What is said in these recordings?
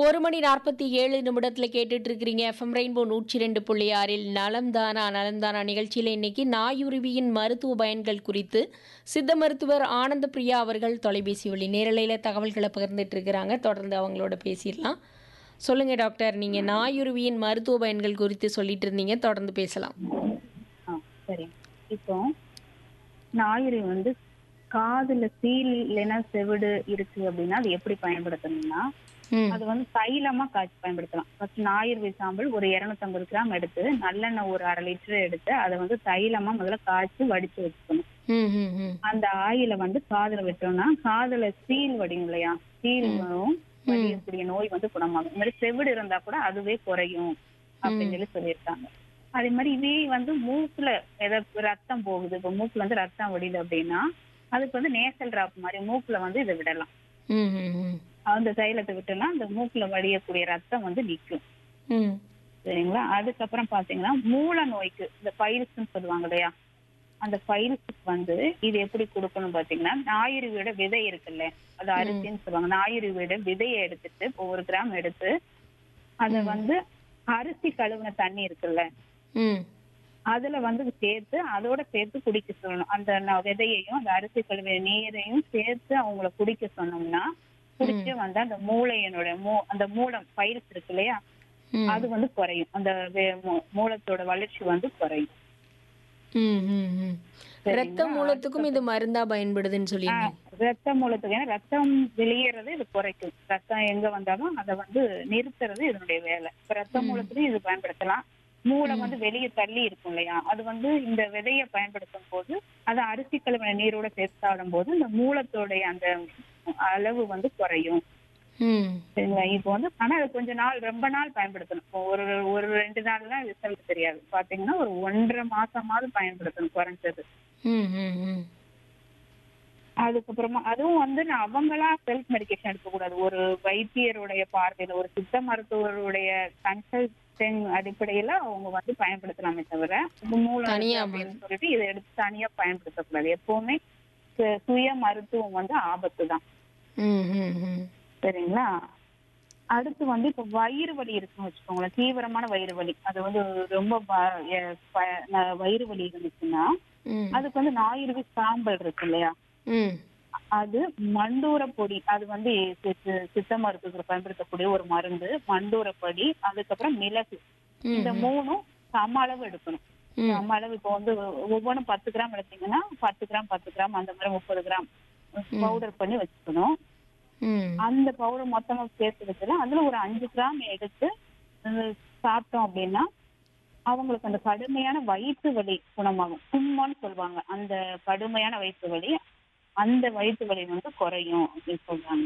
ஒரு மணி நாற்பத்தி ஏழு நிமிடத்தில் கேட்டுட்டு இருக்கிறீங்க எஃப்எம் ரெயின்போ நூற்றி ரெண்டு புள்ளி ஆறில் நலம்தானா நலம்தானா நிகழ்ச்சியில் இன்னைக்கு நாயுருவியின் மருத்துவ பயன்கள் குறித்து சித்த மருத்துவர் ஆனந்த பிரியா அவர்கள் தொலைபேசி வழி நேரலையில் தகவல்களை பகிர்ந்துட்டு இருக்கிறாங்க தொடர்ந்து அவங்களோட பேசிடலாம் சொல்லுங்க டாக்டர் நீங்க நாயுருவியின் மருத்துவ பயன்கள் குறித்து சொல்லிட்டு இருந்தீங்க தொடர்ந்து பேசலாம் ஆ சரி இப்போ ஞாயிறு வந்து காதுல சீல் இல்லைன்னா செவிடு இருக்கு அப்படின்னா அது எப்படி பயன்படுத்தணும்னா ம் அது வந்து தைலமா காய்ச்சி பயன்படுத்தலாம் ஃபர்ஸ்ட் ஞாயிறு சாம்பல் ஒரு இருநூத்தம்பது கிராம் எடுத்து நல்லெண்ணெய் ஒரு அரை லிட்டர் எடுத்து அதை வந்து தைலமா முதல்ல காய்ச்சி வடிச்சு வச்சுக்கணும் ம் ம் ம் அந்த ஆயில வந்து காதுல விட்டோம்னா காதுல சீல் வடியும் இல்லையா சீல் வரும் வடியக்கூடிய நோய் வந்து குணமாகும் இந்த மாதிரி செவிடு இருந்தா கூட அதுவே குறையும் அப்படின்னு சொல்லி சொல்லியிருக்காங்க அதே மாதிரி இதே வந்து மூக்குல ஏதாவது ரத்தம் போகுது இப்போ மூக்குல வந்து ரத்தம் வடியுது அப்படின்னா அதுக்கு வந்து நேசல் டிராப் மாதிரி மூக்குல வந்து இதை விடலாம் ம் ம் ம் அந்த தைலத்தை விட்டோம்னா அந்த மூக்குல வடியக்கூடிய ரத்தம் வந்து நிக்கும் ம் சரிங்களா அதுக்கப்புறம் பாத்தீங்கன்னா மூல நோய்க்கு இந்த பைல்ஸ்ன்னு சொல்லுவாங்க இல்லையா அந்த பைல்ஸுக்கு வந்து இது எப்படி கொடுக்கணும் பாத்தீங்கன்னா ஞாயிறுவியோட விதை இருக்குல்ல அது அரிசின்னு சொல்லுவாங்க ஞாயிறுவியோட விதையை எடுத்துட்டு ஒரு கிராம் எடுத்து அத வந்து அரிசி கழுவுன தண்ணி இருக்குல்ல ம் அதுல வந்து சேர்த்து அதோட சேர்த்து குடிக்க சொல்லணும் அந்த ந- விதையையும் அந்த அரிசி கழுவிய நீரையும் சேர்த்து அவங்கள குடிக்க சொன்னோம்னா குடிச்சு வந்து அந்த மூளையனோட மூ அந்த மூலம் பயிர்ஸ் இருக்கு இல்லையா ம் அது வந்து குறையும் அந்த வே- மூ- மூலத்தோட வளர்ச்சி வந்து குறையும் ம் ம் ம் ரத்த மூலத்துக்கும் இது மருந்தா பயன்படுதுன்னு சொல்லியிருந்தீங்க ரத்த மூலத்துக்கு ஏன்னா ரத்தம் வெளியேறது இது குறைக்கும் ரத்தம் எங்க வந்தாலும் அதை வந்து நிறுத்துறது இதனுடைய வேலை இப்ப ரத்த மூலத்துலயும் இது பயன்படுத்தலாம் மூளை வந்து வெளியே தள்ளி இருக்கும் இல்லையா அது வந்து இந்த விதையை பயன்படுத்தும் போது அது அரிசி கழுவின நீரோட சேர்த்து சாப்பிடும் போது இந்த மூலத்தோடைய அந்த அளவு வந்து குறையும் ம் சரிங்களா இப்போ வந்து ஆனா அது கொஞ்ச நாள் ரொம்ப நாள் பயன்படுத்தணும் இப்போ ஒரு ஒரு ரெண்டு நாள்லாம் ரிசல்ட் தெரியாது பாத்தீங்கன்னா ஒரு ஒன்றரை மாசமாவது பயன்படுத்தணும் குறைஞ்சது ம் ம் ம் அதுக்கப்புறமா அதுவும் வந்து நான் அவங்களா செல்ஃப் மெடிகேஷன் எடுக்கக்கூடாது ஒரு வைத்தியருடைய பார்வையில ஒரு சித்த மருத்துவருடைய கன்சல்டிங் அடிப்படையில அவங்க வந்து பயன்படுத்தலாமே தவிர இது மூலம் தனியா இருக்கு அப்படின்னு சொல்லிட்டு இதை எடுத்து தனியா பயன்படுத்தக்கூடாது எப்பவுமே சு- சுய மருத்துவம் வந்து ஆபத்து தான் ம் ம் ம் சரிங்களா அடுத்து வந்து இப்ப வயிறு வலி இருக்குன்னு வச்சுக்கோங்களேன் தீவிரமான வயிறு வலி அது வந்து ரொம்ப ப- எ- ப- ந- வயிறு வலி இருந்துச்சுன்னா ம் அதுக்கு வந்து ஞாயிறு சாம்பல் இருக்கு இல்லையா ம் அது மண்டூர பொடி அது வந்து சி- சி- சித்த மருத்துவத்தில் பயன்படுத்தக்கூடிய ஒரு மருந்து மண்டூர பொடி அதுக்கப்புறம் மிளகு ம் இந்த மூணும் சம அளவு எடுக்கணும் ம் சம அளவு இப்போ வந்து ஒவ்வொன்றும் பத்து கிராம் எடுத்தீங்கன்னா பத்து கிராம் பத்து கிராம் அந்த மாதிரி முப்பது கிராம் பவுடர் பண்ணி வச்சுக்கணும் ம் அந்த பவுடர் மொத்தமா சேர்த்து வச்சுல அதுல ஒரு அஞ்சு கிராம் எடுத்து அஹ், சாப்பிட்டோம் அப்படின்னா அவங்களுக்கு அந்த கடுமையான வயிற்று வலி குணமாகும் கும்மன்னு சொல்லுவாங்க அந்த கடுமையான வயிற்று வலி அந்த வயிற்று வலி வந்து குறையும் அப்படின்னு சொல்றாங்க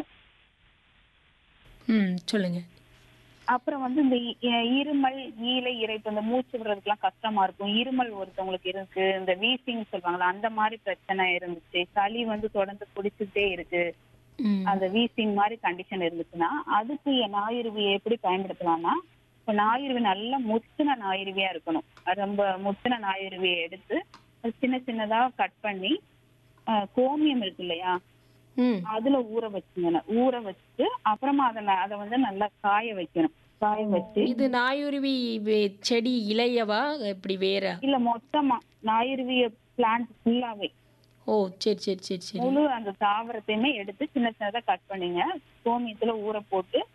ம் சொல்லுங்க அப்புறம் வந்து இந்த இ- அஹ் இருமல் ஈலை இறைப்பு இந்த மூச்சு விடுறதுக்குலாம் கஷ்டமா இருக்கும் இருமல் ஒருத்தவங்களுக்கு இருக்கு இந்த வீசிங் சொல்லுவாங்கல்ல அந்த மாதிரி பிரச்சனை இருந்துச்சு சளி வந்து தொடர்ந்து குடிச்சுட்டே இருக்கு ம் அந்த வீசிங் மாதிரி கண்டிஷன் இருந்துச்சுன்னா அதுக்கு என் நாயுருவியை எப்படி பயன்படுத்தலாம்னா இப்போ நாயுருவி நல்லா முத்தின நாயுருவியா இருக்கணும் அது ரொம்ப முத்தின நாயுருவியை எடுத்து அது சின்ன சின்னதா கட் பண்ணி அஹ், கோமியம் இருக்கு இல்லையா ம் அதுல ஊற வச்சுங்க ஊற வச்சுட்டு அப்புறமா அதை ந- அதை வந்து நல்லா காய வைக்கணும் காய வச்சு இது நாயுருவி வே- செடி இலையவா எப்படி வேற இல்ல மொத்தமா நாயுருவிய பிளான்ட் ஃபுல்லாவே ஓ சரி சரி சரி சரி முழு அந்த தாவரத்தையுமே எடுத்து சின்ன சின்னதா கட் பண்ணிங்க கோமியத்துல ஊற போட்டு